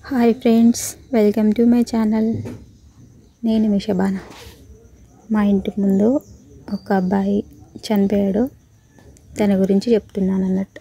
hi friends welcome to my channel నేను మీ శబాన మా ఇంటి ముందు ఒక అబ్బాయి చనిపోయాడు తన గురించి చెప్తున్నాను అన్నట్టు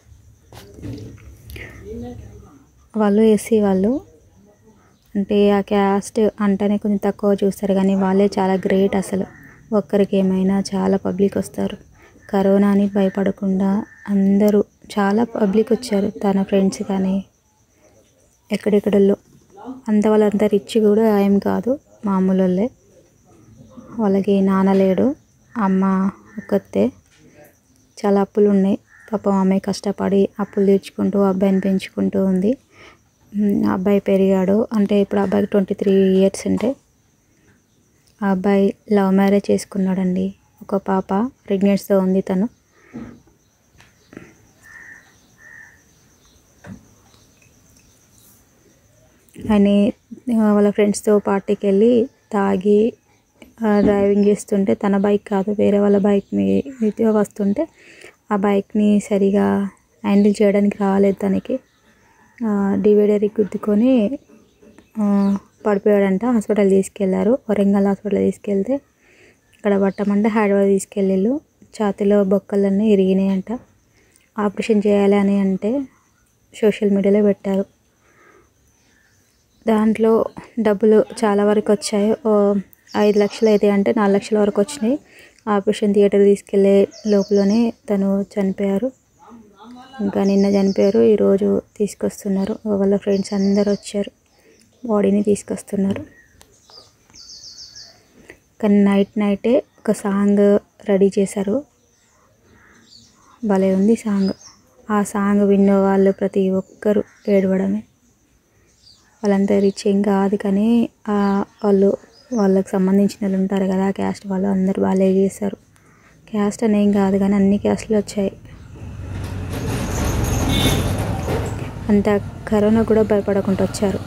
వాళ్ళు ఎస్సీ వాళ్ళు అంటే ఆ క్యాస్ట్ అంటేనే కొంచెం తక్కువ చూస్తారు కానీ వాళ్ళే చాలా గ్రేట్ అసలు ఒక్కరికి ఏమైనా చాలా పబ్లిక్ వస్తారు కరోనా అని భయపడకుండా అందరూ చాలా పబ్లిక్ వచ్చారు తన ఫ్రెండ్స్ కానీ ఎక్కడెక్కడల్లో అంత వాళ్ళంతా రిచ్ కూడా ఏం కాదు మామూలు వాళ్ళే వాళ్ళకి నాన్న లేడు అమ్మ ఒక్కతే చాలా అప్పులు ఉన్నాయి పాపం ఆమె కష్టపడి అప్పులు తీర్చుకుంటూ అబ్బాయిని పెంచుకుంటూ ఉంది ఉమ్, ఆ అబ్బాయి పెరిగాడు అంటే ఇప్పుడు ఆ అబ్బాయికి ట్వంటీ త్రీ ఇయర్స్ ఉంటే ఆ అబ్బాయి లవ్ మ్యారేజ్ చేసుకున్నాడండి ఒక పాప ప్రెగ్నెంట్స్తో ఉంది తను ఆయన ఆ, వాళ్ళ ఫ్రెండ్స్తో పార్టీకి వెళ్ళి తాగి ఆ, డ్రైవింగ్ చేస్తుంటే తన బైక్ కాదు వేరే వాళ్ళ బైక్ మీద వస్తుంటే ఆ బైక్ని సరిగా హ్యాండిల్ చేయడానికి రాలేదు తనకి డివైడర్కి గుద్దుకొని ఆ, పడిపోయాడంట హాస్పిటల్ తీసుకెళ్లారు వరంగల్ హాస్పిటల్ తీసుకెళ్తే ఇక్కడ పట్టమంటే హైదరాబాద్ తీసుకెళ్ళిళ్ళు ఛాతీలో బొక్కలన్నీ ఇరిగినాయంట ఆపరేషన్ చేయాలి అని అంటే సోషల్ మీడియాలో పెట్టారు దాంట్లో డబ్బులు చాలా వరకు వచ్చాయి ఓ ఐదు లక్షలు అయితే అంటే నాలుగు లక్షల వరకు వచ్చినాయి ఆపరేషన్ థియేటర్ తీసుకెళ్లే లోపలనే తను చనిపోయారు ఇంకా నిన్న చనిపోయారు ఈరోజు తీసుకొస్తున్నారు వాళ్ళ ఫ్రెండ్స్ అందరు వచ్చారు బాడీని తీసుకొస్తున్నారు కానీ నైట్ నైటే ఒక సాంగ్ రెడీ చేశారు భలే ఉంది సాంగ్ ఆ సాంగ్ విన్న వాళ్ళు ప్రతి ఒక్కరు ఏడవడమే వాళ్ళంతా రిచ్ ఏం కాదు కానీ ఆ వాళ్ళు వాళ్ళకి సంబంధించిన వాళ్ళు ఉంటారు కదా క్యాస్ట్ వాళ్ళు అందరు బాగా చేశారు క్యాస్ట్ అని ఏం కాదు కానీ అన్ని క్యాస్ట్లు వచ్చాయి అంత కరోనా కూడా భయపడకుండా వచ్చారు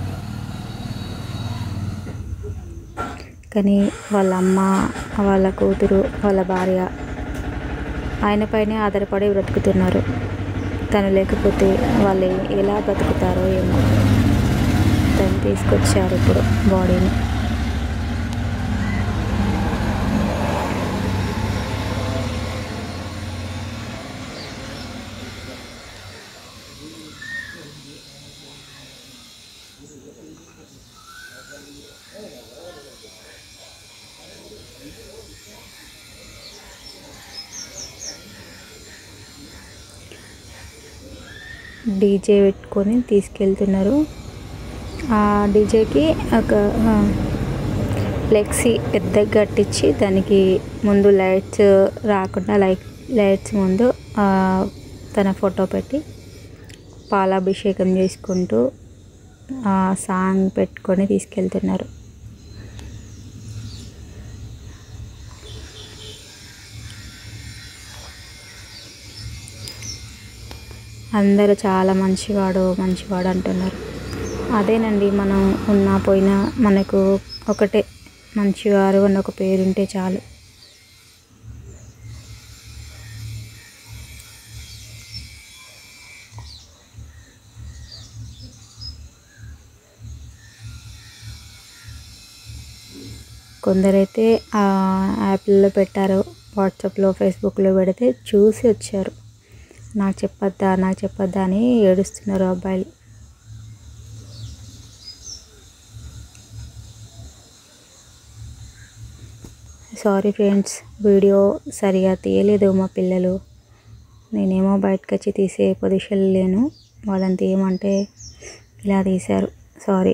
కానీ వాళ్ళ అమ్మ వాళ్ళ కూతురు వాళ్ళ భార్య ఆయన పైనే ఆధారపడి బ్రతుకుతున్నారు తను లేకపోతే వాళ్ళు ఎలా బ్రతుకుతారో ఏమో తను తీసుకొచ్చారు ఇప్పుడు బాడీని డీజే పెట్టుకొని తీసుకెళ్తున్నారు ఆ డీజేకి ఒక ఆ, ఫ్లెక్సీ పెద్దగా కట్టించి దానికి ముందు లైట్స్ రాకుండా లైట్ లైట్స్ ముందు ఆ, తన ఫోటో పెట్టి పాలాభిషేకం చేసుకుంటూ ఆ సాంగ్ పెట్టుకొని తీసుకెళ్తున్నారు అందరూ చాలా మంచివాడు మంచివాడు అంటున్నారు అదేనండి మనం ఉన్నా పోయినా మనకు ఒకటే మంచివారు అని ఒక పేరుంటే చాలు కొందరైతే ఆ యాప్లలో పెట్టారు వాట్సాప్లో ఫేస్బుక్లో పెడితే చూసి వచ్చారు నాకు చెప్పొద్దా నాకు చెప్పొద్దా అని ఏడుస్తున్నారు అబ్బాయిలు సారీ ఫ్రెండ్స్ వీడియో సరిగా తీయలేదు మా పిల్లలు నేనేమో బయటకు వచ్చి తీసే పొజిషన్ లేను వాళ్ళని తీయమంటే ఇలా తీశారు సారీ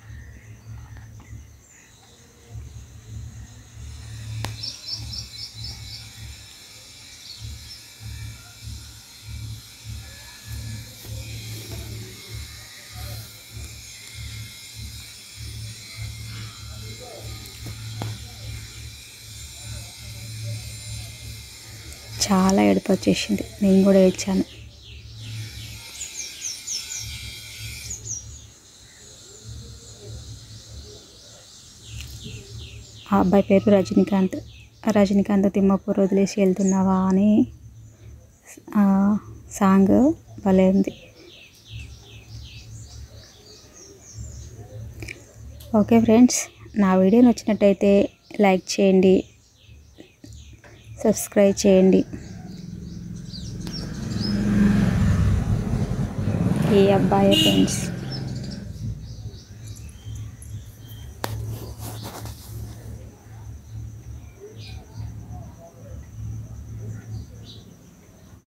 చాలా ఏడుపు వచ్చేసింది నేను కూడా ఏడ్చాను ఆ అబ్బాయి పేరు రజనీకాంత్ రజనీకాంత్ తిమ్మపూర్ వదిలేసి వెళ్తున్నావా అని ఆ సాంగ్ భలే ఉంది ఓకే ఫ్రెండ్స్ నా వీడియో నచ్చినట్టయితే లైక్ చేయండి సబ్స్క్రైబ్ చేయండి ఈ అబ్బాయి ఫ్రెండ్స్